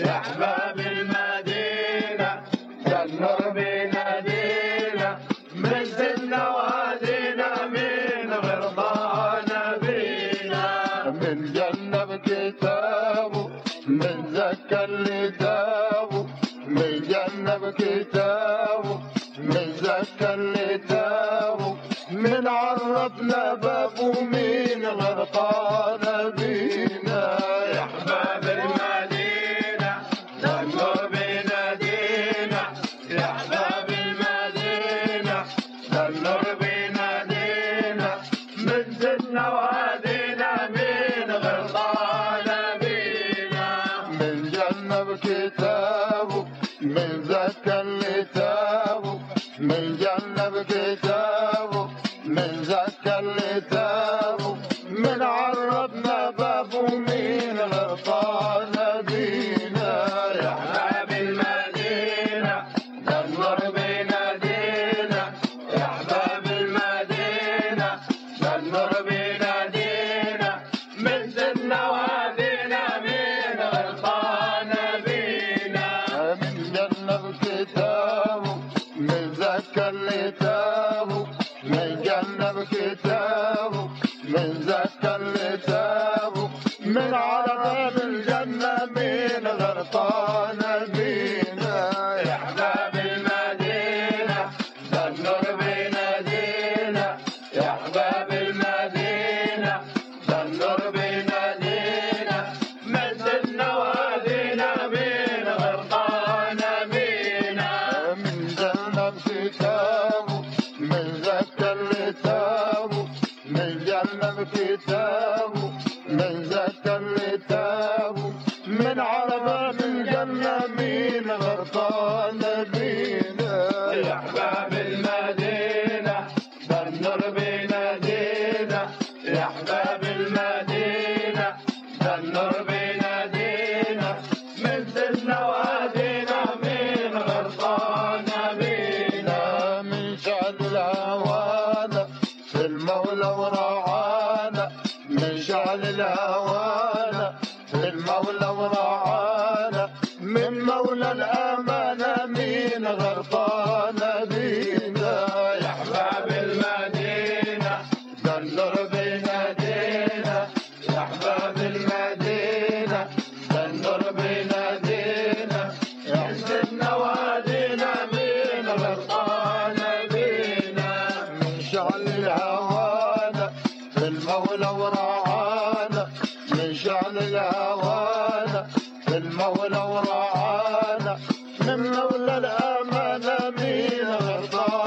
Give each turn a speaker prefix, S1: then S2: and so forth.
S1: يا احباب المدينه النور بينادينا من زلنا وادينا من غربان بينا
S2: من جنب كتابه من زكى اللي تابه من جنب كتابه من زكى اللي تابه من عرفنا بابه من غرقان بينا يا
S1: احباب المدينه النور بينادينا يا احباب المدينه النور بينادينا من زلنا وادينا من غربان بينا
S2: من جنب كتابه من زكى اللي تابه من جنب كتابه من زكى اللي تابه من عرفنا بابه من غطان بينا يا
S1: احباب المدينه النور بينادينا يا احباب المدينه النور بينادينا من زلنا وادينا من غرقان بينا
S2: من جنب كتابه من زكى اللي تابه من جنب كتابه من زكى اللي تابه من عرب الجنة من غرطان بينا
S1: يا احباب المدينه النور بينادينا يا احباب المدينه النور بينادينا من زلنا وادينا من غرقان بينا
S2: من جنب كتابه من زكى اللي تابه من جنب كتابه من زكى اللي تابه من عرب من جنة من غرطان بينا
S1: يا احباب المدينه النور بينادينا يا احباب المدينه النور بينادينا من زلنا وادينا من غرقان بينا
S2: من شعل الهوانا في المولى ورعانا من شعل الهوانا في المولى ورعانا من مولى الأمانة من غرقان بينا يا
S1: احباب المدينه النور بينادينا يا احباب المدينه النور بينادينا من زلنا وادينا من غرقان بينا
S2: من شعل الهوانا في المولى ورعانا من شعل الهوانا في المولى ورعانا من مولى الأمانة من غرطان